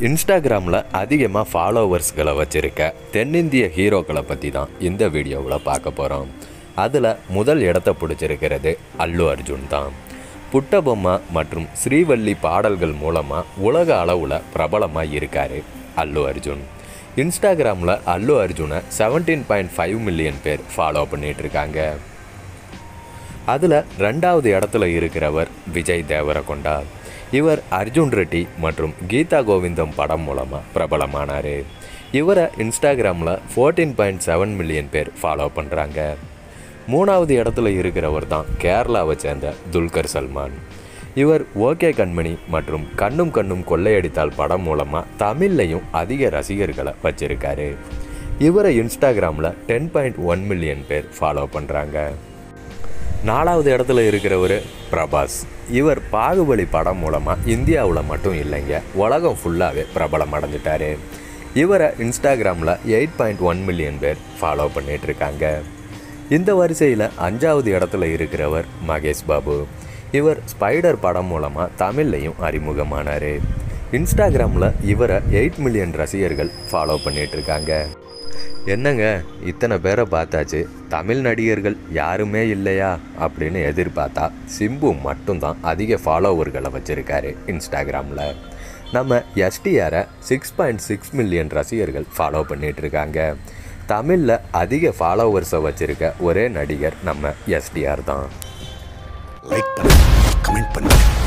இன்ஸ்டாகிராமில் அதிகமாக ஃபாலோவர்ஸ்களை வச்சிருக்க தென்னிந்திய ஹீரோக்களை பற்றி தான் இந்த வீடியோவில் பார்க்க போகிறோம் அதில் முதல் இடத்த பிடிச்சிருக்கிறது அல்லு அர்ஜுன் தான் புட்டபொம்மா மற்றும் ஸ்ரீவள்ளி பாடல்கள் மூலமாக உலக அளவில் பிரபலமாக இருக்கார் அல்லு அர்ஜுன் இன்ஸ்டாகிராமில் அல்லு அர்ஜுனை செவன்டீன் பாயிண்ட் ஃபைவ் மில்லியன் பேர் ஃபாலோ பண்ணிட்டு இருக்காங்க அதில் ரெண்டாவது இடத்துல இருக்கிறவர் விஜய் தேவரகொண்டா இவர் அர்ஜுன் ரெட்டி மற்றும் கீதா கோவிந்தம் படம் மூலமாக பிரபலமானார் இவரை இன்ஸ்டாகிராமில் ஃபோர்டீன் பாயிண்ட் செவன் மில்லியன் பேர் ஃபாலோ பண்ணுறாங்க மூணாவது இடத்துல இருக்கிறவர் தான் கேரளாவை சேர்ந்த துல்கர் சல்மான் இவர் ஓகே கண்மணி மற்றும் கண்ணும் கண்ணும் கொள்ளையடித்தால் படம் மூலமாக தமிழ்லையும் அதிக ரசிகர்களை வச்சிருக்காரு இவரை இன்ஸ்டாகிராமில் டென் பாயிண்ட் ஒன் மில்லியன் பேர் ஃபாலோ பண்ணுறாங்க நாலாவது இடத்துல இருக்கிறவர் பிரபாஸ் இவர் பாகுபலி படம் மூலமாக இந்தியாவில் மட்டும் இல்லைங்க உலகம் ஃபுல்லாகவே பிரபலம் அடைஞ்சிட்டாரு இவரை இன்ஸ்டாகிராமில் எயிட் பாயிண்ட் ஒன் மில்லியன் பேர் ஃபாலோ பண்ணிட்டு இருக்காங்க இந்த வரிசையில் அஞ்சாவது இடத்துல இருக்கிறவர் மகேஷ் பாபு இவர் ஸ்பைடர் படம் மூலமாக தமிழ்லையும் அறிமுகமானார் இன்ஸ்டாகிராமில் இவரை எயிட் மில்லியன் ரசிகர்கள் ஃபாலோ பண்ணிட்டு இருக்காங்க என்னங்க இத்தனை பேரை பார்த்தாச்சு தமிழ் நடிகர்கள் யாருமே இல்லையா அப்படின்னு எதிர்பார்த்தா சிம்பு மட்டும்தான் அதிக ஃபாலோவர்களை வச்சுருக்காரு இன்ஸ்டாகிராமில் நம்ம எஸ்டிஆரை சிக்ஸ் பாயிண்ட் சிக்ஸ் மில்லியன் ரசிகர்கள் ஃபாலோ பண்ணிட்டு இருக்காங்க தமிழில் அதிக ஃபாலோவர்ஸை வச்சுருக்க ஒரே நடிகர் நம்ம எஸ்டிஆர் தான் லைக் பண்ணுங்க கமெண்ட் பண்ணுங்க